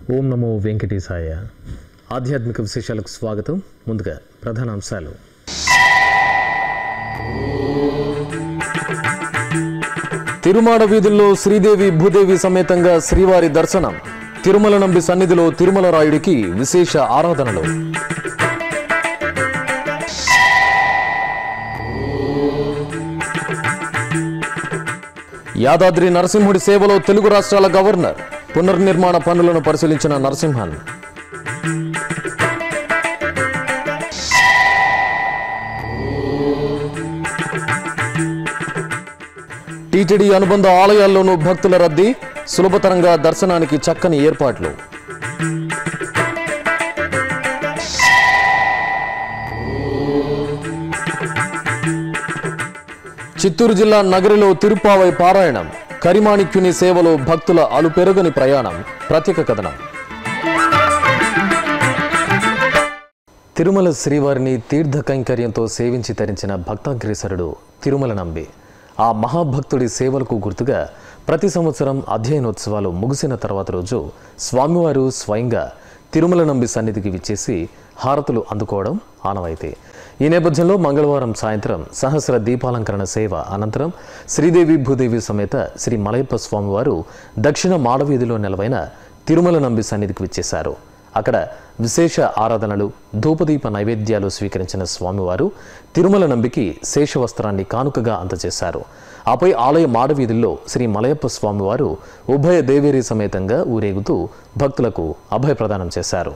ఓం నమో వెంకటేశాయ ఆధ్యాత్మిక విశేషాలకు స్వాగతం ముందుగా ప్రధాన అంశాలు తిరుమాడ వీధుల్లో శ్రీదేవి భూదేవి సమేతంగా శ్రీవారి దర్శనం తిరుమల నంబి సన్నిధిలో తిరుమల రాయుడికి విశేష ఆరాధనలు యాదాద్రి నరసింహుడి సేవలో తెలుగు రాష్ట్రాల గవర్నర్ పునర్నిర్మాణ పనులను పరిశీలించిన నరసింహన్ టీటీడీ అనుబంధ ఆలయాల్లోనూ భక్తుల రద్దీ సులభతరంగా దర్శనానికి చక్కని ఏర్పాట్లు చిత్తూరు జిల్లా నగరిలో తిరుపావై పారాయణం కరిమాణిక్యుని సేవలో భక్తుల అలుపెరగని ప్రయాణం ప్రత్యేక కథనం తిరుమల శ్రీవారిని తీర్థ కైంకర్యంతో సేవించి తరించిన భక్తాగ్రేసరుడు తిరుమల నంబి ఆ మహాభక్తుడి సేవలకు గుర్తుగా ప్రతి సంవత్సరం అధ్యయనోత్సవాలు ముగిసిన తర్వాత రోజు స్వామివారు స్వయంగా తిరుమల నంబి సన్నిధికి విచ్చేసి హారతులు అందుకోవడం ఆనవాయితీ ఈ నేపథ్యంలో మంగళవారం సాయంత్రం సహస్ర దీపాలంకరణ సేవ అనంతరం శ్రీదేవి భూదేవి సమేత శ్రీ మలయప్ప స్వామివారు దక్షిణ మాడవీధిలో నెలవైన తిరుమల నంబి సన్నిధికి విచ్చేశారు అక్కడ విశేష ఆరాధనలు ధూపదీప నైవేద్యాలు స్వీకరించిన స్వామివారు తిరుమల నంబికి శేషవస్త్రాన్ని కానుకగా అందజేశారు ఆపై ఆలయ మాడవీధుల్లో శ్రీ మలయప్ప స్వామివారు ఉభయ దేవేరి సమేతంగా ఊరేగుతూ భక్తులకు అభయ ప్రదానం చేశారు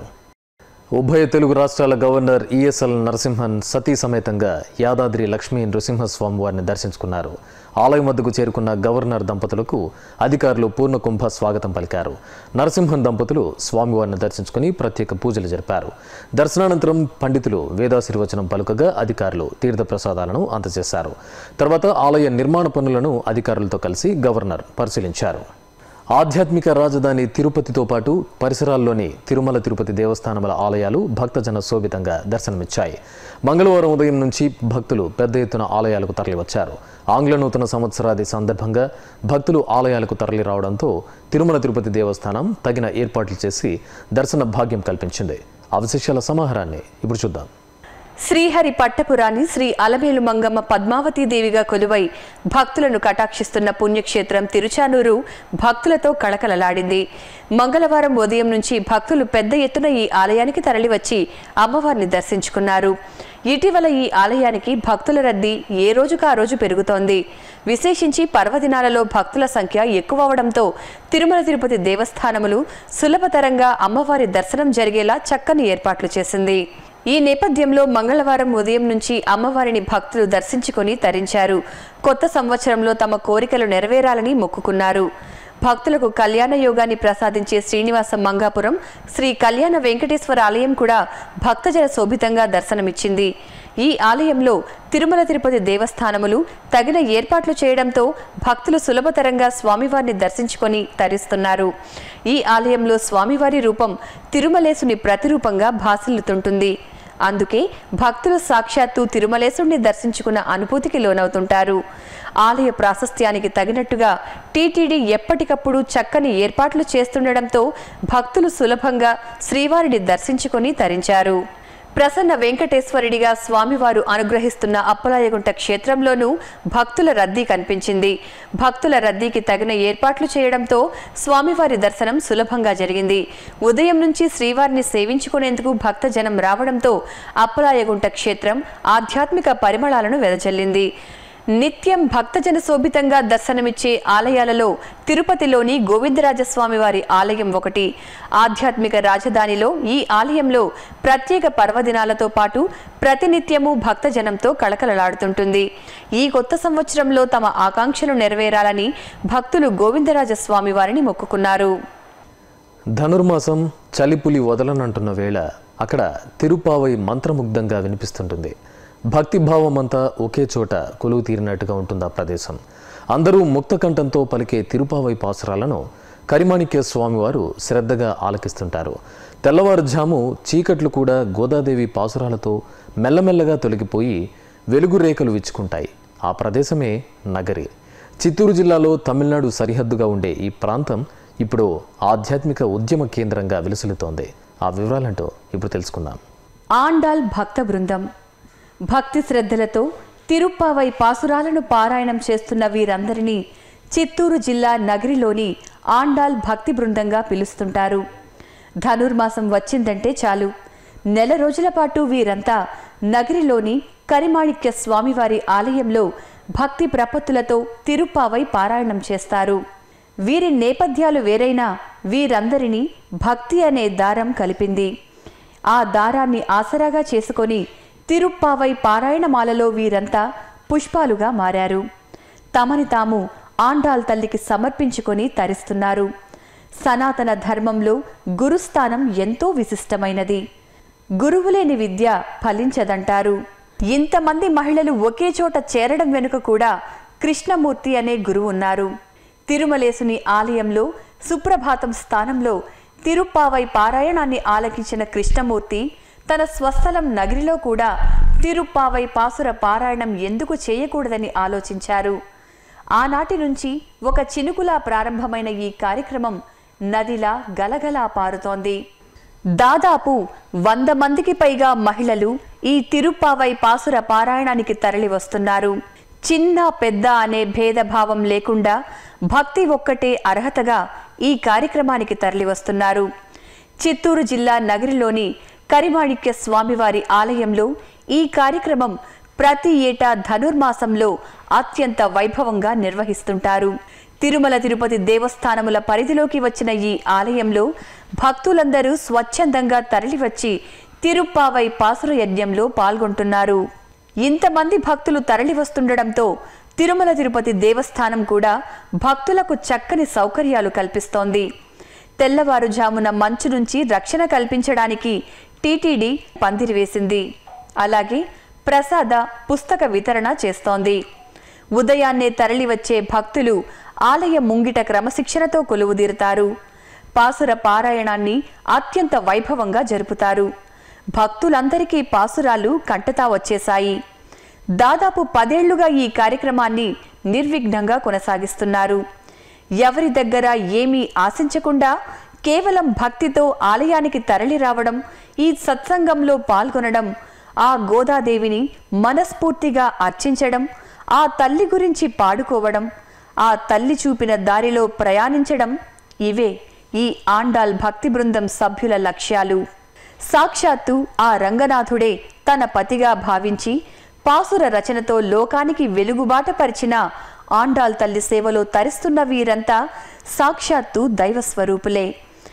ఉభయ తెలుగు రాష్ట్రాల గవర్నర్ ఈఎస్ఎల్ నరసింహన్ సతీ సమేతంగా యాదాద్రి లక్ష్మీ నృసింహస్వామి వారిని దర్శించుకున్నారు ఆలయం వద్దకు చేరుకున్న గవర్నర్ దంపతులకు అధికారులు పూర్ణ కుంభ స్వాగతం పలికారు నరసింహన్ దంపతులు స్వామివారిని దర్శించుకుని ప్రత్యేక పూజలు జరిపారు దర్శనానంతరం పండితులు వేదాశీర్వచనం పలుకగా అధికారులు తీర్థ ప్రసాదాలను అందజేశారు తర్వాత ఆలయ నిర్మాణ పనులను అధికారులతో కలిసి గవర్నర్ పరిశీలించారు ఆధ్యాత్మిక రాజధాని తిరుపతితో పాటు పరిసరాల్లోని తిరుమల తిరుపతి దేవస్థానముల ఆలయాలు భక్తజన శోభితంగా దర్శనమిచ్చాయి మంగళవారం ఉదయం నుంచి భక్తులు పెద్ద ఎత్తున ఆలయాలకు తరలివచ్చారు ఆంగ్ల నూతన సంవత్సరాది సందర్భంగా భక్తులు ఆలయాలకు తరలి రావడంతో తిరుమల తిరుపతి దేవస్థానం తగిన ఏర్పాట్లు చేసి దర్శన భాగ్యం కల్పించింది అవశేషాల సమాహారాన్ని ఇప్పుడు చూద్దాం శ్రీహరి పట్టపురాణి శ్రీ అలమేలు మంగమ్మ పద్మావతీ దేవిగా కొలువై భక్తులను కటాక్షిస్తున్న పుణ్యక్షేత్రం తిరుచానూరు భక్తులతో కళకళలాడింది మంగళవారం ఉదయం నుంచి భక్తులు పెద్ద ఎత్తున ఈ ఆలయానికి తరలివచ్చి అమ్మవారిని దర్శించుకున్నారు ఇటీవల ఈ ఆలయానికి భక్తుల రద్దీ ఏ రోజుకు ఆ రోజు పెరుగుతోంది విశేషించి పర్వదినాలలో భక్తుల సంఖ్య ఎక్కువ అవడంతో తిరుమల తిరుపతి దేవస్థానములు సులభతరంగా అమ్మవారి దర్శనం జరిగేలా చక్కని ఏర్పాట్లు చేసింది ఈ నేపథ్యంలో మంగళవారం ఉదయం నుంచి అమ్మవారిని భక్తులు దర్శించుకొని తరించారు కొత్త సంవత్సరంలో తమ కోరికలు నెరవేరాలని మొక్కుకున్నారు భక్తులకు కళ్యాణ యోగాన్ని ప్రసాదించే శ్రీనివాస మంగాపురం శ్రీ కళ్యాణ వెంకటేశ్వర ఆలయం కూడా భక్తజన శోభితంగా దర్శనమిచ్చింది ఈ ఆలయంలో తిరుమల తిరుపతి దేవస్థానములు తగిన ఏర్పాట్లు చేయడంతో భక్తులు సులభతరంగా స్వామివారిని దర్శించుకొని తరిస్తున్నారు ఈ ఆలయంలో స్వామివారి రూపం తిరుమలేసుని ప్రతిరూపంగా భాసిల్లుతుంటుంది అందుకే భక్తులు సాక్షాత్తు తిరుమలేశుడిని దర్శించుకున్న అనుభూతికి లోనవుతుంటారు ఆలయ ప్రాశస్త్యానికి తగినట్టుగా టీటీడీ ఎప్పటికప్పుడు చక్కని ఏర్పాట్లు చేస్తుండడంతో భక్తులు సులభంగా శ్రీవారిని దర్శించుకొని తరించారు ప్రసన్న వెంకటేశ్వరుడిగా స్వామివారు అనుగ్రహిస్తున్న అప్పలాయగుంట క్షేత్రంలోనూ భక్తుల రద్దీ కనిపించింది భక్తుల రద్దీకి తగిన ఏర్పాట్లు చేయడంతో స్వామివారి దర్శనం సులభంగా జరిగింది ఉదయం నుంచి శ్రీవారిని సేవించుకునేందుకు భక్తజనం రావడంతో అప్పలాయగుంట క్షేత్రం ఆధ్యాత్మిక పరిమళాలను వెదజల్లింది నిత్యం భక్తజన శోభితంగా దర్శనమిచ్చే ఆలయాలలో తిరుపతిలోని గోవిందరాజస్వామి వారి ఆలయం ఒకటి ఆధ్యాత్మిక రాజధానిలో ఈ ఆలయంలో ప్రత్యేక పర్వదినాలతో పాటు ప్రతినిత్యము భక్తజనంతో కళకళలాడుతుంటుంది ఈ కొత్త సంవత్సరంలో తమ ఆకాంక్షలు నెరవేరాలని భక్తులు గోవిందరాజస్వామి వారిని మొక్కుకున్నారు ధనుర్మాసం చలిపులి వదలనంటున్న వేళ అక్కడ తిరుపావై మంత్రముగ్ధంగా వినిపిస్తుంటుంది భక్తిభావమంతా ఒకే చోట కొలువు తీరినట్టుగా ఉంటుంది ఆ ప్రదేశం అందరూ ముక్త కంఠంతో పలికే తిరుపావై పాసురాలను కరిమాణిక్య స్వామివారు శ్రద్ధగా ఆలకిస్తుంటారు తెల్లవారుజాము చీకట్లు కూడా గోదాదేవి పాసురాలతో మెల్లమెల్లగా తొలగిపోయి వెలుగు రేఖలు విచ్చుకుంటాయి ఆ ప్రదేశమే నగరి చిత్తూరు జిల్లాలో తమిళనాడు సరిహద్దుగా ఉండే ఈ ప్రాంతం ఇప్పుడు ఆధ్యాత్మిక ఉద్యమ కేంద్రంగా విలుసులుతోంది ఆ వివరాలంటూ ఇప్పుడు తెలుసుకుందాం ఆండాల్ భక్త బృందం భక్తి శ్రద్ధలతో తిరుప్పావై పాసురాలను పారాయణం చేస్తున్న వీరందరినీ చిత్తూరు జిల్లా నగరిలోని ఆండాల్ భక్తి బృందంగా పిలుస్తుంటారు ధనుర్మాసం వచ్చిందంటే చాలు నెల రోజుల పాటు వీరంతా నగరిలోని కరిమాణిక్య స్వామివారి ఆలయంలో భక్తి ప్రపత్తులతో తిరుప్పావై పారాయణం చేస్తారు వీరి నేపథ్యాలు వేరైనా వీరందరినీ భక్తి అనే దారం కలిపింది ఆ దారాన్ని ఆసరాగా చేసుకొని తిరుప్పావై పారాయణమాలలో వీరంతా పుష్పాలుగా మారారు తమని తాము ఆండాల్ తల్లికి సమర్పించుకొని తరిస్తున్నారు సనాతన ధర్మంలో గురుస్థానం ఎంతో విశిష్టమైనది గురువులేని విద్య ఫలించదంటారు ఇంతమంది మహిళలు ఒకే చోట చేరడం వెనుక కూడా కృష్ణమూర్తి అనే గురువు ఉన్నారు తిరుమలేసుని ఆలయంలో సుప్రభాతం స్థానంలో తిరుప్పావై పారాయణాన్ని ఆలకించిన కృష్ణమూర్తి తన స్వస్థలం నగరిలో కూడా తిరుప్పావై పాసుర పారాయణం ఎందుకు చేయకూడదని ఆలోచించారు ఆనాటి నుంచి ఒక చినుకులా ప్రారంభమైన ఈ కార్యక్రమం నదిలా గలగలా పారుతోంది దాదాపు వంద మందికి పైగా మహిళలు ఈ తిరుప్పావై పాసుర పారాయణానికి తరలి వస్తున్నారు చిన్న పెద్ద అనే భేదభావం లేకుండా భక్తి ఒక్కటే అర్హతగా ఈ కార్యక్రమానికి తరలి వస్తున్నారు చిత్తూరు జిల్లా నగరిలోని కరిమాణిక్య స్వామివారి ఆలయంలో ఈ కార్యక్రమం ప్రతి ఏటా ధనుర్మాసంలో అత్యంత వైభవంగా నిర్వహిస్తుంటారు తిరుమల తిరుపతి దేవస్థానముల పరిధిలోకి వచ్చిన ఈ ఆలయంలో భక్తులందరూ స్వచ్ఛందంగా తరలివచ్చి తిరుప్పావై పాసుర యజ్ఞంలో పాల్గొంటున్నారు ఇంతమంది భక్తులు తరలి వస్తుండడంతో తిరుమల తిరుపతి దేవస్థానం కూడా భక్తులకు చక్కని సౌకర్యాలు కల్పిస్తోంది తెల్లవారుజామున మంచు నుంచి రక్షణ కల్పించడానికి టీటీడీ పందిరి వేసింది అలాగే ప్రసాద పుస్తక వితరణ చేస్తోంది ఉదయాన్నే తరలివచ్చే భక్తులు ఆలయ ముంగిట క్రమశిక్షణతో కొలువుదీరుతారు పాసుర పారాయణాన్ని అత్యంత వైభవంగా జరుపుతారు భక్తులందరికీ పాసురాలు కంటతా వచ్చేశాయి దాదాపు పదేళ్లుగా ఈ కార్యక్రమాన్ని నిర్విఘ్నంగా కొనసాగిస్తున్నారు ఎవరి దగ్గర ఏమీ ఆశించకుండా కేవలం భక్తితో ఆలయానికి తరలి రావడం ఈ సత్సంగంలో పాల్గొనడం ఆ గోదాదేవిని మనస్ఫూర్తిగా అర్చించడం ఆ తల్లి గురించి పాడుకోవడం ఆ తల్లి చూపిన దారిలో ప్రయాణించడం ఇవే ఈ ఆండాల్ భక్తి బృందం సభ్యుల లక్ష్యాలు సాక్షాత్తు ఆ రంగనాథుడే తన పతిగా భావించి పాసుర రచనతో లోకానికి వెలుగుబాట పరిచిన ఆండాల్ తల్లి సేవలో తరిస్తున్న వీరంతా సాక్షాత్తు దైవస్వరూపులే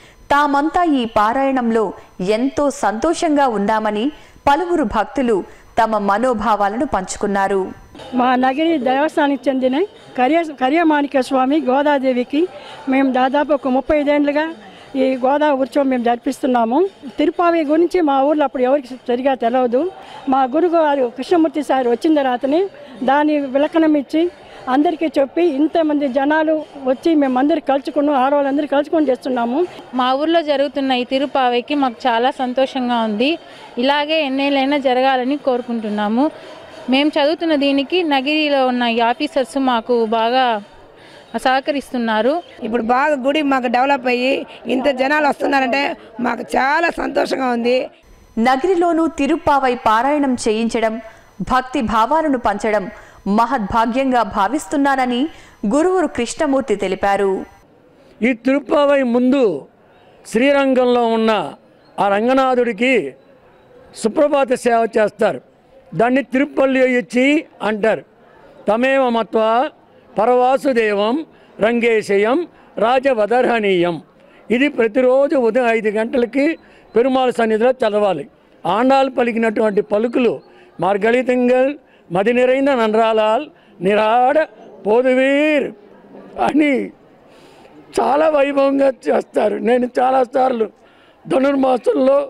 తామంతా ఈ పారాయణంలో ఎంతో సంతోషంగా ఉన్నామని పలువురు భక్తులు తమ మనోభావాలను పంచుకున్నారు మా నగిరి దేవస్థానానికి చెందిన కర్య కర్యమాణిక్య స్వామి గోదాదేవికి మేము దాదాపు ఒక ముప్పై ఐదేండ్లుగా ఈ గోదా ఉత్సవం మేము జరిపిస్తున్నాము తిరుపావి గురించి మా ఊర్లో అప్పుడు ఎవరికి సరిగా తెలియదు మా గురుగారు కృష్ణమూర్తి సార్ వచ్చిన తర్వాతనే దాని విలకనం ఇచ్చి అందరికీ చెప్పి ఇంతమంది జనాలు వచ్చి మేము అందరు కలుసుకున్నాం ఆడవాళ్ళందరూ కలుసుకొని చేస్తున్నాము మా ఊర్లో జరుగుతున్న ఈ తిరుపావైకి మాకు చాలా సంతోషంగా ఉంది ఇలాగే ఎన్నేళ్ళైనా జరగాలని కోరుకుంటున్నాము మేము చదువుతున్న దీనికి నగిరిలో ఉన్న ఈ ఆఫీసర్స్ మాకు బాగా సహకరిస్తున్నారు ఇప్పుడు బాగా గుడి మాకు డెవలప్ అయ్యి ఇంత జనాలు వస్తున్నారంటే మాకు చాలా సంతోషంగా ఉంది నగరిలోనూ తిరుప్పావై పారాయణం చేయించడం భక్తి భావాలను పంచడం మహద్భాగ్యంగా భావిస్తున్నానని గురువురు కృష్ణమూర్తి తెలిపారు ఈ తిరుప్పావై ముందు శ్రీరంగంలో ఉన్న ఆ రంగనాథుడికి సుప్రభాత సేవ చేస్తారు దాన్ని తిరుపల్లి ఇచ్చి అంటారు తమేవ మత్వ పరవాసుదేవం రంగేశయం రాజవదర్హనీయం ఇది ప్రతిరోజు ఉదయం ఐదు గంటలకి పెరుమాళ సన్నిధిలో చదవాలి ఆండాలు పలికినటువంటి పలుకులు మార్గళితంగల్ మది నిరైన నన్రాలాల్ నిరాడ పోదువీర్ అని చాలా వైభవంగా చేస్తారు నేను చాలాసార్లు ధనుర్మాసంలో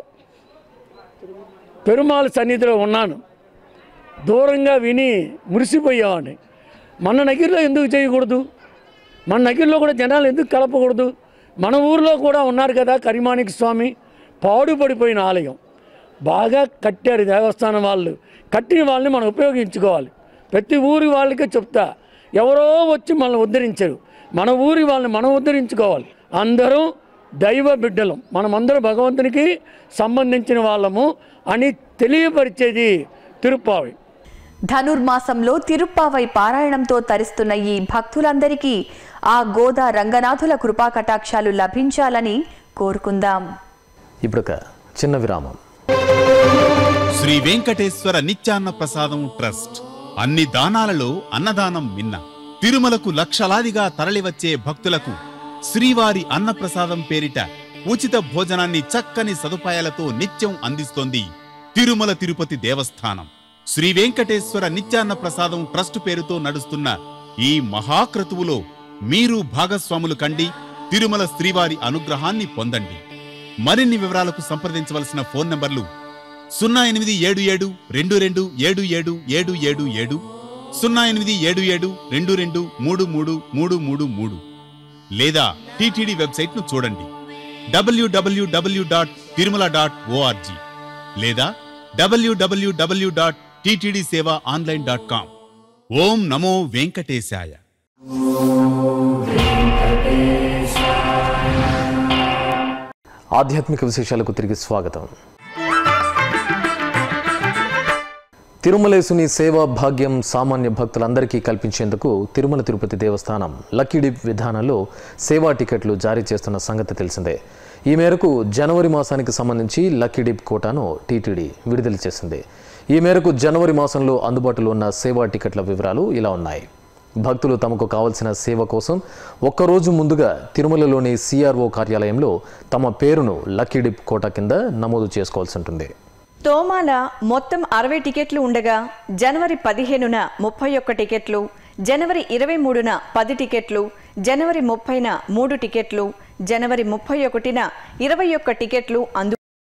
పెరుమాళ సన్నిధిలో ఉన్నాను దూరంగా విని మురిసిపోయేవాడిని మన నగిరిలో ఎందుకు చేయకూడదు మన నగిరిలో కూడా జనాలు ఎందుకు కలపకూడదు మన ఊరిలో కూడా ఉన్నారు కదా కరిమాణిక స్వామి పాడుపడిపోయిన ఆలయం బాగా కట్టారు దేవస్థానం వాళ్ళు కట్టిన వాళ్ళని మనం ఉపయోగించుకోవాలి ప్రతి ఊరి వాళ్ళకే చెప్తా ఎవరో వచ్చి మనల్ని ఉద్ధరించరు మన ఊరి వాళ్ళని మనం ఉద్ధరించుకోవాలి అందరం దైవ బిడ్డలం మనమందరం భగవంతునికి సంబంధించిన వాళ్ళము అని తెలియపరిచేది తిరుప్పావి ధనుర్మాసంలో తిరుప్పావై పారాయణంతో తరిస్తున్న ఈ భక్తులందరికీ ఆ గోదా రంగనాథుల కృపా కటాక్షాలు లభించాలని కోరుకుందాం ఇప్పుడొక చిన్న విరామం శ్రీ వెంకటేశ్వర నిత్యాన్న ప్రసాదం ట్రస్ట్ అన్ని దానాలలో అన్నదానం మిన్న తిరుమలకు లక్షలాదిగా తరలివచ్చే భక్తులకు శ్రీవారి అన్నప్రసాదం పేరిట ఉచిత భోజనాన్ని చక్కని సదుపాయాలతో నిత్యం అందిస్తోంది తిరుమల తిరుపతి దేవస్థానం శ్రీ వెంకటేశ్వర నిత్యాన్న ప్రసాదం ట్రస్ట్ పేరుతో నడుస్తున్న ఈ మహాక్రతువులో మీరు భాగస్వాములు కండి తిరుమల శ్రీవారి అనుగ్రహాన్ని పొందండి మరిన్ని వివరాలకు సంప్రదించవలసిన ఫోన్ నంబర్లు సున్నా ఎనిమిది ఏడు ఏడు రెండు రెండు ఏడు ఏడు ఏడు ఏడు ఏడు సున్నా ఎనిమిది ఏడు ఏడు రెండు రెండు మూడు మూడు మూడు మూడు మూడు లేదా టీటీడీ వెబ్సైట్ను చూడండి డబ్ల్యూడబ్ల్యూడబ్ల్యూ డాట్ తిరుమల డాట్ ఓఆర్జీ లేదా డబ్ల్యూడబ్ల్యూడబ్ల్యూ dot TTD Seva online dot com ఓం నమో వెంకటేశాయ ఆధ్యాత్మిక విశేషాలకు తిరిగి స్వాగతం తిరుమలేసుని సేవా భాగ్యం సామాన్య భక్తులందరికీ కల్పించేందుకు తిరుమల తిరుపతి దేవస్థానం లక్కీ డిప్ విధానంలో సేవా టికెట్లు జారీ చేస్తున్న సంగతి తెలిసిందే ఈ మేరకు జనవరి మాసానికి సంబంధించి లక్కీ డిప్ కోటాను టీటీడీ విడుదల చేసింది ఈ మేరకు జనవరి మాసంలో అందుబాటులో ఉన్న సేవా టికెట్ల వివరాలు ఇలా ఉన్నాయి భక్తులు తమకు కావలసిన సేవ కోసం ఒక్కరోజు ముందుగా తిరుమలలోని సిఆర్ఓ కార్యాలయంలో తమ పేరును లక్కీ డిప్ కోటా కింద నమోదు చేసుకోవాల్సి ఉంటుంది తోమాల మొత్తం అరవై టికెట్లు ఉండగా జనవరి పదిహేనున ముప్పై ఒక్క టికెట్లు జనవరి ఇరవై మూడున పది టికెట్లు జనవరి ముప్పైన మూడు టికెట్లు జనవరి ముప్పై ఒకటిన ఇరవై ఒక్క టికెట్లు అందు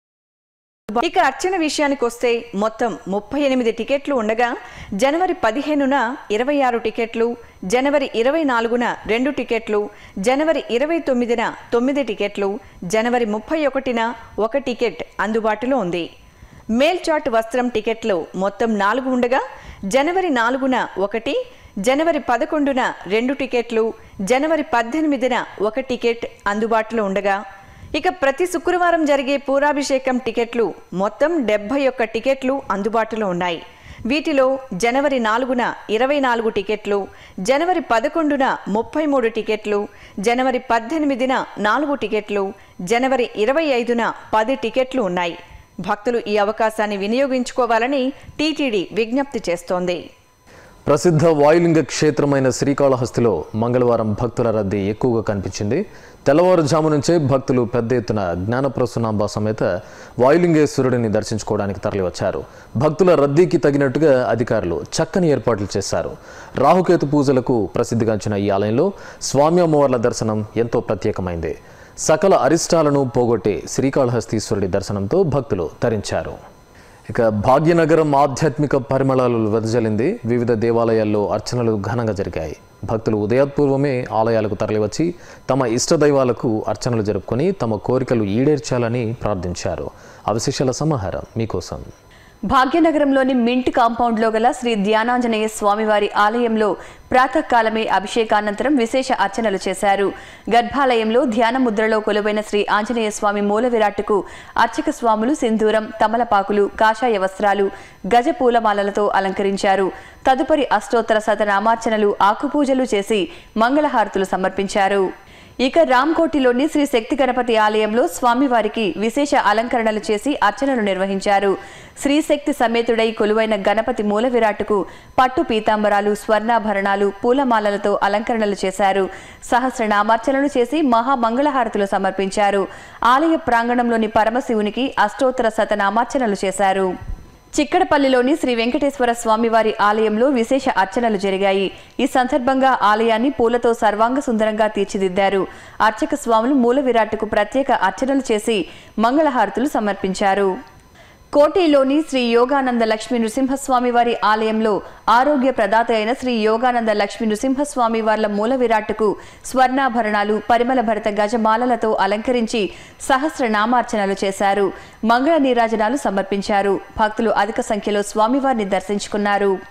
ఇక అర్చన విషయానికి వస్తే మొత్తం ముప్పై ఎనిమిది టికెట్లు ఉండగా జనవరి పదిహేనున ఇరవై ఆరు టికెట్లు జనవరి ఇరవై నాలుగున రెండు టికెట్లు జనవరి ఇరవై తొమ్మిదిన తొమ్మిది టికెట్లు జనవరి ముప్పై ఒకటిన ఒక టికెట్ అందుబాటులో ఉంది మేల్చాట్ వస్త్రం టికెట్లు మొత్తం నాలుగు ఉండగా జనవరి నాలుగున ఒకటి జనవరి పదకొండున రెండు టికెట్లు జనవరి పద్దెనిమిదిన ఒక టికెట్ అందుబాటులో ఉండగా ఇక ప్రతి శుక్రవారం జరిగే పూరాభిషేకం టికెట్లు మొత్తం డెబ్బై ఒక్క టికెట్లు అందుబాటులో ఉన్నాయి వీటిలో జనవరి నాలుగున ఇరవై నాలుగు టికెట్లు జనవరి పదకొండున ముప్పై మూడు టికెట్లు జనవరి పద్దెనిమిదిన నాలుగు టికెట్లు జనవరి ఇరవై ఐదున పది టికెట్లు ఉన్నాయి భక్తులు ఈ అవకాశాన్ని వినియోగించుకోవాలని టీటీడీ విజ్ఞప్తి చేస్తోంది ప్రసిద్ధ వాయులింగ క్షేత్రమైన శ్రీకాళహస్తిలో మంగళవారం భక్తుల రద్దీ ఎక్కువగా కనిపించింది తెల్లవారుజాము నుంచే భక్తులు పెద్ద ఎత్తున జ్ఞానప్రసూనాంబ సమేత వాయులింగేశ్వరుడిని దర్శించుకోవడానికి తరలివచ్చారు భక్తుల రద్దీకి తగినట్టుగా అధికారులు చక్కని ఏర్పాట్లు చేశారు రాహుకేతు పూజలకు ప్రసిద్ధిగాంచిన ఈ ఆలయంలో స్వామి అమ్మవార్ల దర్శనం ఎంతో ప్రత్యేకమైంది సకల అరిష్టాలను పోగొట్టే శ్రీకాళహస్తీశ్వరుడి దర్శనంతో భక్తులు తరించారు ఇక భాగ్యనగరం ఆధ్యాత్మిక పరిమళాలు వెదజల్లింది వివిధ దేవాలయాల్లో అర్చనలు ఘనంగా జరిగాయి భక్తులు ఉదయాత్పూర్వమే ఆలయాలకు తరలివచ్చి తమ ఇష్ట దైవాలకు అర్చనలు జరుపుకొని తమ కోరికలు ఈడేర్చాలని ప్రార్థించారు అవశేషాల సమాహారం మీకోసం భాగ్యనగరంలోని మింట్ కాంపౌండ్లో గల శ్రీ ధ్యానాంజనేయ స్వామివారి ఆలయంలో ప్రాతకాలమే అభిషేకానంతరం విశేష అర్చనలు చేశారు గర్భాలయంలో ధ్యాన ముద్రలో కొలువైన శ్రీ ఆంజనేయ స్వామి మూల విరాట్టుకు అర్చక స్వాములు సింధూరం తమలపాకులు కాషాయ వస్త్రాలు గజ పూలమాలలతో అలంకరించారు తదుపరి అష్టోత్తర శతనామార్చనలు ఆకుపూజలు చేసి మంగళహారతులు సమర్పించారు ఇక రామ్కోటిలోని శ్రీ శక్తి గణపతి ఆలయంలో స్వామివారికి విశేష అలంకరణలు చేసి అర్చనలు నిర్వహించారు శ్రీ శక్తి సమేతుడై కొలువైన గణపతి మూల విరాట్టుకు పట్టు పీతాంబరాలు స్వర్ణాభరణాలు పూలమాలలతో అలంకరణలు చేశారు సహస్రనామార్చనలు చేసి మహామంగళహారతులు సమర్పించారు ఆలయ ప్రాంగణంలోని పరమశివునికి అష్టోత్తర శతనామార్చనలు చేశారు చిక్కడపల్లిలోని శ్రీ వెంకటేశ్వర స్వామివారి ఆలయంలో విశేష అర్చనలు జరిగాయి ఈ సందర్భంగా ఆలయాన్ని పూలతో సర్వాంగ సుందరంగా తీర్చిదిద్దారు అర్చక స్వాములు మూల విరాట్టుకు ప్రత్యేక అర్చనలు చేసి మంగళహారతులు సమర్పించారు కోటిలోని శ్రీ యోగానంద లక్ష్మీ నృసింహస్వామి వారి ఆలయంలో ఆరోగ్య ప్రదాత అయిన శ్రీ యోగానంద లక్ష్మీ నృసింహస్వామి వార్ల మూల విరాట్టుకు స్వర్ణాభరణాలు పరిమళ భరత గజమాలలతో అలంకరించి సహస్రనామార్చనలు చేశారు మంగళ నీరాజనాలు సమర్పించారు భక్తులు అధిక సంఖ్యలో స్వామివారిని దర్శించుకున్నారు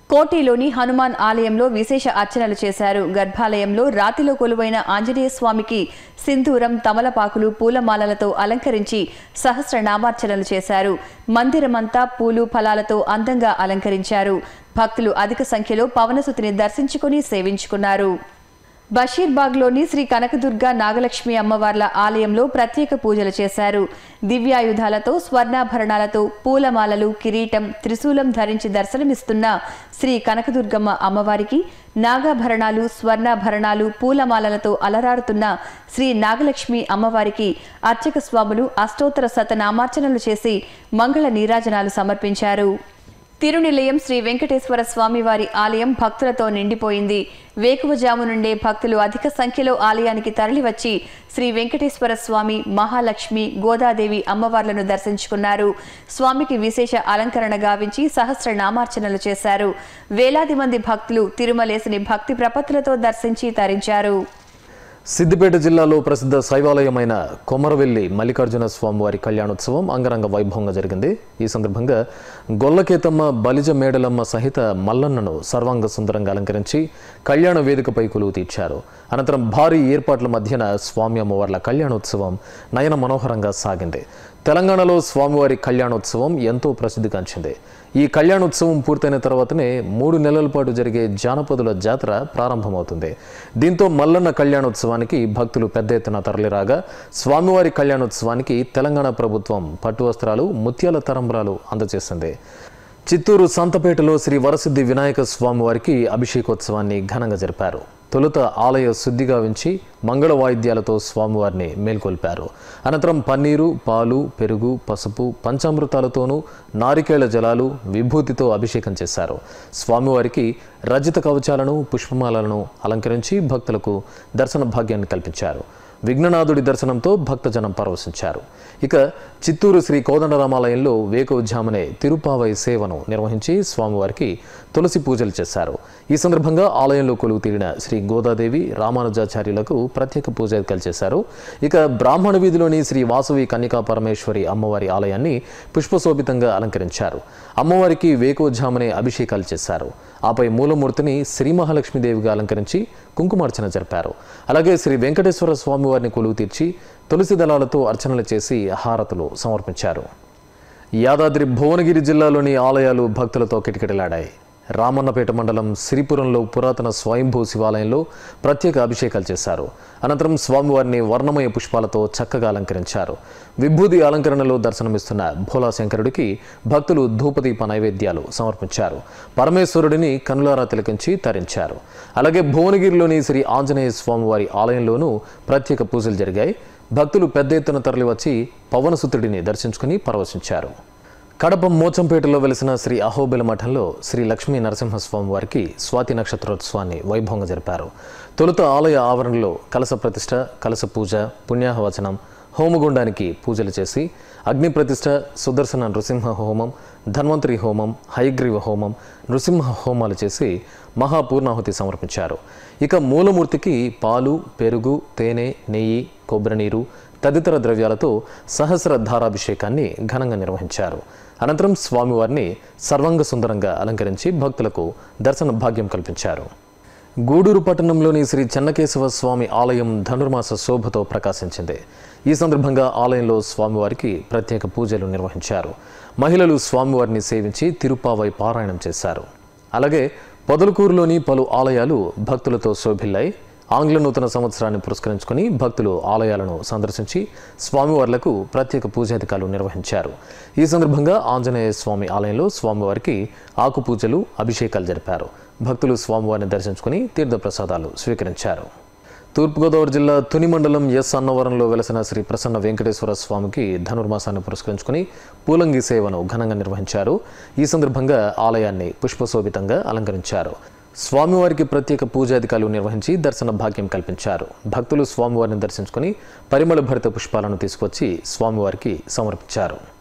కోటిలోని హనుమాన్ ఆలయంలో విశేష అర్చనలు చేశారు గర్భాలయంలో రాతిలో కొలువైన ఆంజనేయ స్వామికి సింధూరం తమలపాకులు పూలమాలలతో అలంకరించి సహస్రనామార్చనలు చేశారు మందిరమంతా పూలు ఫలాలతో అందంగా అలంకరించారు భక్తులు అధిక సంఖ్యలో పవనసుతిని దర్శించుకుని సేవించుకున్నారు బషీర్బాగ్లోని శ్రీ కనకదుర్గ నాగలక్ష్మి అమ్మవార్ల ఆలయంలో ప్రత్యేక పూజలు చేశారు దివ్యాయుధాలతో స్వర్ణాభరణాలతో పూలమాలలు కిరీటం త్రిశూలం ధరించి దర్శనమిస్తున్న శ్రీ కనకదుర్గమ్మ అమ్మవారికి నాగాభరణాలు స్వర్ణాభరణాలు పూలమాలలతో అలరారుతున్న శ్రీ నాగలక్ష్మి అమ్మవారికి అర్చక స్వాములు అష్టోత్తర శతనామార్చనలు చేసి మంగళ నీరాజనాలు సమర్పించారు తిరునిలయం శ్రీ వెంకటేశ్వర స్వామివారి ఆలయం భక్తులతో నిండిపోయింది వేకువజాము నుండే భక్తులు అధిక సంఖ్యలో ఆలయానికి తరలివచ్చి శ్రీ వెంకటేశ్వర స్వామి మహాలక్ష్మి గోదాదేవి అమ్మవార్లను దర్శించుకున్నారు స్వామికి విశేష అలంకరణ గావించి సహస్ర నామార్చనలు చేశారు వేలాది మంది భక్తులు తిరుమలేసిని భక్తి ప్రపత్తులతో దర్శించి తరించారు సిద్దిపేట జిల్లాలో ప్రసిద్ధ శైవాలయమైన కొమరవెల్లి మల్లికార్జున స్వామివారి కళ్యాణోత్సవం అంగరంగ వైభవంగా జరిగింది ఈ సందర్భంగా గొల్లకేతమ్మ బలిజ మేడలమ్మ సహిత మల్లన్నను సర్వాంగ సుందరంగా అలంకరించి కళ్యాణ వేదికపై కొలువు తీర్చారు అనంతరం భారీ ఏర్పాట్ల మధ్యన స్వామి అమ్మవార్ల కళ్యాణోత్సవం నయన మనోహరంగా సాగింది తెలంగాణలో స్వామివారి కళ్యాణోత్సవం ఎంతో ప్రసిద్ధిగాంచింది ఈ కళ్యాణోత్సవం పూర్తయిన తర్వాతనే మూడు నెలల పాటు జరిగే జానపదుల జాతర ప్రారంభమవుతుంది దీంతో మల్లన్న కళ్యాణోత్సవానికి భక్తులు పెద్ద ఎత్తున తరలిరాగా స్వామివారి కళ్యాణోత్సవానికి తెలంగాణ ప్రభుత్వం పట్టు వస్త్రాలు ముత్యాల తరంబరాలు అందజేసింది చిత్తూరు సంతపేటలో శ్రీ వరసిద్ధి వినాయక స్వామివారికి అభిషేకోత్సవాన్ని ఘనంగా జరిపారు తొలుత ఆలయ శుద్ధిగా ఉంచి మంగళ వాయిద్యాలతో స్వామివారిని మేల్కొల్పారు అనంతరం పన్నీరు పాలు పెరుగు పసుపు పంచామృతాలతోనూ నారికేళ్ల జలాలు విభూతితో అభిషేకం చేశారు స్వామివారికి రజిత కవచాలను పుష్పమాలను అలంకరించి భక్తులకు దర్శన భాగ్యాన్ని కల్పించారు విఘ్ననాథుడి దర్శనంతో భక్తజనం పరవశించారు ఇక చిత్తూరు శ్రీ కోదండరామాలయంలో వేకోజామునే తిరుపావై సేవను నిర్వహించి స్వామివారికి తులసి పూజలు చేశారు ఈ సందర్భంగా ఆలయంలో కొలువు తీరిన శ్రీ గోదాదేవి రామానుజాచార్యులకు ప్రత్యేక పూజలు చేశారు ఇక బ్రాహ్మణ వీధిలోని శ్రీ వాసవి కన్యకా పరమేశ్వరి అమ్మవారి ఆలయాన్ని పుష్పశోభితంగా అలంకరించారు అమ్మవారికి వేకోజామునే అభిషేకాలు చేశారు ఆపై మూలమూర్తిని శ్రీ మహాలక్ష్మీదేవిగా అలంకరించి కుంకుమార్చన జరిపారు అలాగే శ్రీ వెంకటేశ్వర స్వామివారిని కొలువు తీర్చి తులసి దళాలతో అర్చనలు చేసి హారతులు సమర్పించారు యాదాద్రి భువనగిరి జిల్లాలోని ఆలయాలు భక్తులతో కిటకిటలాడాయి రామన్నపేట మండలం సిరిపురంలో పురాతన స్వయంభూ శివాలయంలో ప్రత్యేక అభిషేకాలు చేశారు అనంతరం స్వామివారిని వర్ణమయ పుష్పాలతో చక్కగా అలంకరించారు విభూది అలంకరణలో దర్శనమిస్తున్న భోలా శంకరుడికి భక్తులు ధూపదీప నైవేద్యాలు సమర్పించారు పరమేశ్వరుడిని కనులారా తిలకించి తరించారు అలాగే భువనగిరిలోని శ్రీ ఆంజనేయ స్వామివారి ఆలయంలోనూ ప్రత్యేక పూజలు జరిగాయి భక్తులు పెద్ద ఎత్తున తరలివచ్చి పవనసుతుడిని దర్శించుకుని పరవశించారు కడప మోచంపేటలో వెలిసిన శ్రీ అహోబిల మఠంలో శ్రీ లక్ష్మీ నరసింహస్వామి వారికి స్వాతి నక్షత్రోత్సవాన్ని వైభవంగా జరిపారు తొలుత ఆలయ ఆవరణలో కలస ప్రతిష్ట కలస పూజ పుణ్యాహవచనం హోమగుండానికి పూజలు చేసి అగ్ని ప్రతిష్ట సుదర్శన నృసింహ హోమం ధన్వంతరి హోమం హయగ్రీవ హోమం నృసింహ హోమాలు చేసి మహాపూర్ణాహుతి సమర్పించారు ఇక మూలమూర్తికి పాలు పెరుగు తేనె నెయ్యి కొబ్బరి నీరు తదితర ద్రవ్యాలతో సహస్ర ధారాభిషేకాన్ని ఘనంగా నిర్వహించారు అనంతరం స్వామివారిని సర్వాంగ సుందరంగా అలంకరించి భక్తులకు దర్శన భాగ్యం కల్పించారు గూడూరు పట్టణంలోని శ్రీ చెన్నకేశవ స్వామి ఆలయం ధనుర్మాస శోభతో ప్రకాశించింది ఈ సందర్భంగా ఆలయంలో స్వామివారికి ప్రత్యేక పూజలు నిర్వహించారు మహిళలు స్వామివారిని సేవించి తిరుపావై పారాయణం చేశారు అలాగే పొదలకూరులోని పలు ఆలయాలు భక్తులతో శోభిల్లాయి ఆంగ్ల నూతన సంవత్సరాన్ని పురస్కరించుకుని భక్తులు ఆలయాలను సందర్శించి స్వామివార్లకు ప్రత్యేక పూజాధికారులు నిర్వహించారు ఈ సందర్భంగా ఆంజనేయ స్వామి ఆలయంలో స్వామివారికి ఆకు పూజలు అభిషేకాలు జరిపారు భక్తులు స్వామివారిని దర్శించుకుని తీర్థప్రసాదాలు స్వీకరించారు తూర్పుగోదావరి జిల్లా తుని మండలం ఎస్ అన్నవరంలో వెలసిన శ్రీ ప్రసన్న వెంకటేశ్వర స్వామికి ధనుర్మాసాన్ని పురస్కరించుకుని పూలంగి సేవను ఘనంగా నిర్వహించారు ఈ సందర్భంగా ఆలయాన్ని పుష్పశోభితంగా అలంకరించారు స్వామివారికి ప్రత్యేక పూజాధికారులు నిర్వహించి దర్శన భాగ్యం కల్పించారు భక్తులు స్వామివారిని దర్శించుకుని పరిమళ భరిత పుష్పాలను తీసుకొచ్చి స్వామివారికి సమర్పించారు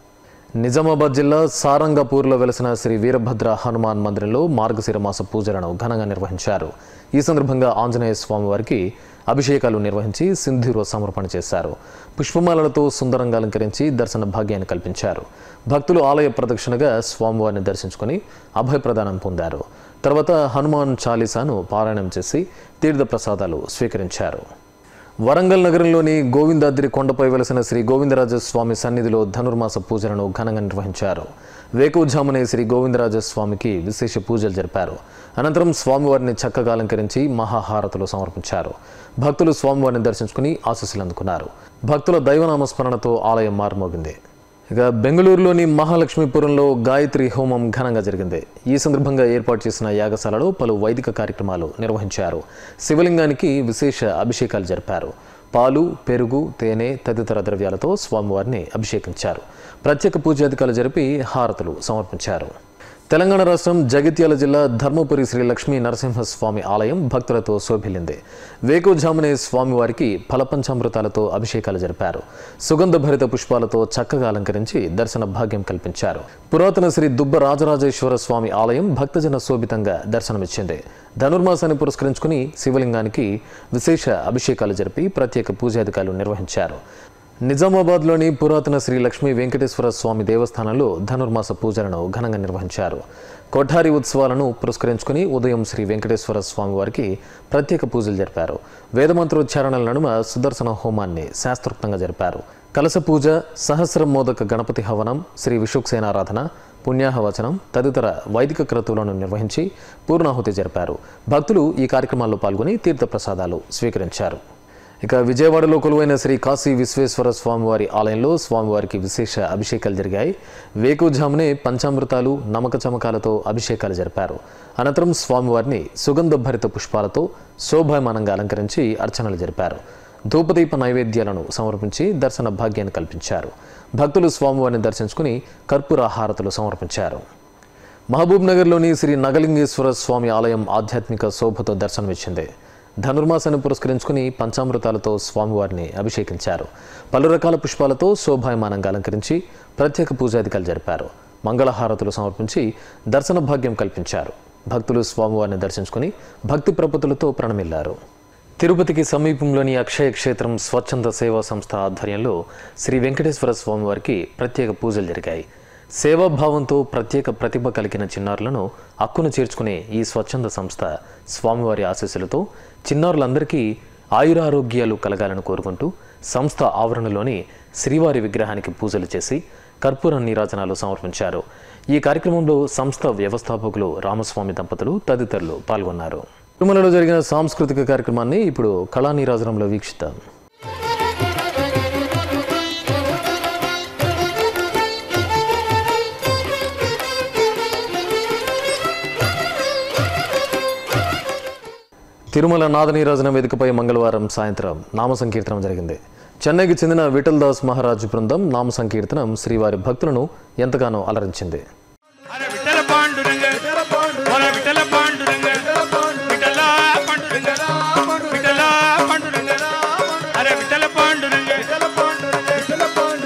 నిజామాబాద్ జిల్లా సారంగపూర్లో వెలసిన శ్రీ వీరభద్ర హనుమాన్ మందిరంలో మార్గశిర మాస పూజలను ఘనంగా నిర్వహించారు ఈ సందర్భంగా ఆంజనేయ స్వామి వారికి అభిషేకాలు నిర్వహించి సింధూర సమర్పణ చేశారు పుష్పమాలలతో సుందరంగా అలంకరించి దర్శన భాగ్యాన్ని కల్పించారు భక్తులు ఆలయ ప్రదక్షిణగా స్వామివారిని దర్శించుకొని అభయప్రదానం పొందారు తర్వాత హనుమాన్ చాలీసాను పారాయణం చేసి తీర్థ ప్రసాదాలు స్వీకరించారు వరంగల్ నగరంలోని గోవిందాద్రి కొండపై వెలసిన శ్రీ గోవిందరాజ స్వామి సన్నిధిలో ధనుర్మాస పూజలను ఘనంగా నిర్వహించారు వేకువజామునే శ్రీ గోవిందరాజ స్వామికి విశేష పూజలు జరిపారు అనంతరం స్వామివారిని చక్కగా అలంకరించి మహాహారతులు సమర్పించారు భక్తులు స్వామివారిని దర్శించుకుని ఆశీస్సులు అందుకున్నారు భక్తుల దైవనామస్మరణతో ఆలయం మారుమోగింది ఇక బెంగళూరులోని మహాలక్ష్మీపురంలో గాయత్రి హోమం ఘనంగా జరిగింది ఈ సందర్భంగా ఏర్పాటు చేసిన యాగశాలలో పలు వైదిక కార్యక్రమాలు నిర్వహించారు శివలింగానికి విశేష అభిషేకాలు జరిపారు పాలు పెరుగు తేనె తదితర ద్రవ్యాలతో స్వామివారిని అభిషేకించారు ప్రత్యేక పూజాధికారులు జరిపి హారతులు సమర్పించారు తెలంగాణ రాష్ట్రం జగిత్యాల జిల్లా ధర్మపురి శ్రీ లక్ష్మీ నరసింహస్వామి ఆలయం భక్తులతో శోభిల్లింది వేకుజామునే స్వామివారికి ఫలపంచామృతాలతో అభిషేకాలు జరిపారు సుగంధ భరిత పుష్పాలతో చక్కగా అలంకరించి దర్శన భాగ్యం కల్పించారు పురాతన శ్రీ దుబ్బ రాజరాజేశ్వర స్వామి ఆలయం భక్తజన శోభితంగా దర్శనమిచ్చింది ధనుర్మాసాన్ని పురస్కరించుకుని శివలింగానికి విశేష అభిషేకాలు జరిపి ప్రత్యేక పూజాధికారులు నిర్వహించారు నిజామాబాద్లోని పురాతన శ్రీ లక్ష్మీ వెంకటేశ్వర స్వామి దేవస్థానంలో ధనుర్మాస పూజలను ఘనంగా నిర్వహించారు కొఠారి ఉత్సవాలను పురస్కరించుకుని ఉదయం శ్రీ వెంకటేశ్వర స్వామి వారికి ప్రత్యేక పూజలు జరిపారు వేదమంత్రోచ్చారణల నడుమ సుదర్శన హోమాన్ని శాస్త్రోక్తంగా జరిపారు కలశ పూజ సహస్ర మోదక గణపతి హవనం శ్రీ విషుక్సేనారాధన పుణ్యాహవచనం తదితర వైదిక క్రతువులను నిర్వహించి పూర్ణాహుతి జరిపారు భక్తులు ఈ కార్యక్రమాల్లో పాల్గొని తీర్థప్రసాదాలు స్వీకరించారు ఇక విజయవాడలో కొలువైన శ్రీ కాశీ విశ్వేశ్వర స్వామివారి ఆలయంలో స్వామివారికి విశేష అభిషేకాలు జరిగాయి వేకుజామునే పంచామృతాలు నమక చమకాలతో అభిషేకాలు జరిపారు అనంతరం స్వామివారిని సుగంధ భరిత పుష్పాలతో శోభాయమానంగా అలంకరించి అర్చనలు జరిపారు ధూపదీప నైవేద్యాలను సమర్పించి దర్శన భాగ్యాన్ని కల్పించారు భక్తులు స్వామివారిని దర్శించుకుని కర్పూర హారతులు సమర్పించారు మహబూబ్ నగర్లోని శ్రీ నగలింగేశ్వర స్వామి ఆలయం ఆధ్యాత్మిక శోభతో దర్శనమిచ్చింది ధనుర్మాసాన్ని పురస్కరించుకుని పంచామృతాలతో స్వామివారిని అభిషేకించారు పలు రకాల పుష్పాలతో శోభాయమానంగా అలంకరించి ప్రత్యేక పూజాధికారులు జరిపారు మంగళహారతులు సమర్పించి దర్శన భాగ్యం కల్పించారు భక్తులు స్వామివారిని దర్శించుకుని భక్తి ప్రపతులతో ప్రణమిల్లారు తిరుపతికి సమీపంలోని అక్షయ క్షేత్రం స్వచ్ఛంద సేవా సంస్థ ఆధ్వర్యంలో శ్రీ వెంకటేశ్వర స్వామివారికి ప్రత్యేక పూజలు జరిగాయి సేవాభావంతో ప్రత్యేక ప్రతిభ కలిగిన చిన్నారులను హక్కును చేర్చుకునే ఈ స్వచ్ఛంద సంస్థ స్వామివారి ఆశీస్సులతో చిన్నారులందరికీ ఆయురారోగ్యాలు కలగాలని కోరుకుంటూ సంస్థ ఆవరణలోని శ్రీవారి విగ్రహానికి పూజలు చేసి కర్పూర నీరాజనాలు సమర్పించారు ఈ కార్యక్రమంలో సంస్థ వ్యవస్థాపకులు రామస్వామి దంపతులు తదితరులు పాల్గొన్నారు తిరుమలలో జరిగిన సాంస్కృతిక కార్యక్రమాన్ని ఇప్పుడు కళా నీరాజనంలో వీక్షిద్దాం తిరుమల నాదనీరాజన వేదికపై మంగళవారం సాయంత్రం నామ సంకీర్తనం జరిగింది చెన్నైకి చెందిన విఠల్ దాస్ మహారాజ్ బృందం నామ సంకీర్తనం శ్రీవారి భక్తులను ఎంతగానో అలరించింది విఠల పాండురంగ మన విఠల పాండురంగ విఠల పాండురంగ విఠల పాండురంగ అరే విఠల పాండురంగ విఠల పాండురంగ విఠల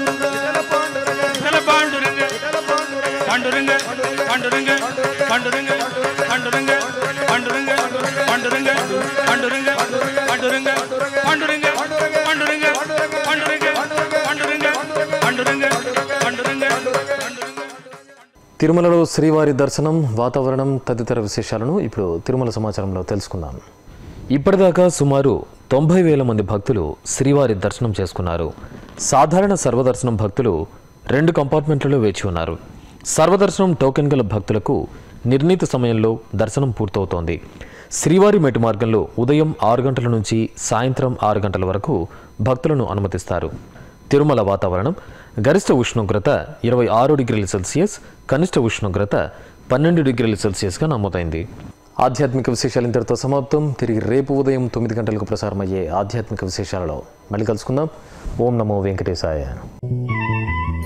పాండురంగ పాండురంగ పాండురంగ పాండురంగ పాండురంగ పాండురంగ పాండురంగ పాండురంగ పాండురంగ పాండురంగ పాండురంగ పాండురంగ పాండురంగ పాండురంగ పాండురంగ పాండురంగ తిరుమలలో శ్రీవారి దర్శనం వాతావరణం తదితర విశేషాలను ఇప్పుడు తిరుమల సమాచారంలో తెలుసుకుందాం ఇప్పటిదాకా సుమారు తొంభై వేల మంది భక్తులు శ్రీవారి దర్శనం చేసుకున్నారు సాధారణ సర్వదర్శనం భక్తులు రెండు కంపార్ట్మెంట్లలో వేచి ఉన్నారు సర్వదర్శనం టోకెన్ గల భక్తులకు నిర్ణీత సమయంలో దర్శనం పూర్తవుతోంది శ్రీవారి మెట్టు మార్గంలో ఉదయం ఆరు గంటల నుంచి సాయంత్రం ఆరు గంటల వరకు భక్తులను అనుమతిస్తారు తిరుమల వాతావరణం గరిష్ట ఉష్ణోగ్రత ఇరవై ఆరు డిగ్రీల సెల్సియస్ కనిష్ట ఉష్ణోగ్రత పన్నెండు డిగ్రీల సెల్సియస్గా నమోదైంది ఆధ్యాత్మిక విశేషాలు ఇంతటితో సమాప్తం తిరిగి రేపు ఉదయం తొమ్మిది గంటలకు ప్రసారమయ్యే ఆధ్యాత్మిక విశేషాలలో మళ్ళీ కలుసుకుందాం ఓం నమో వెంకటేశాయ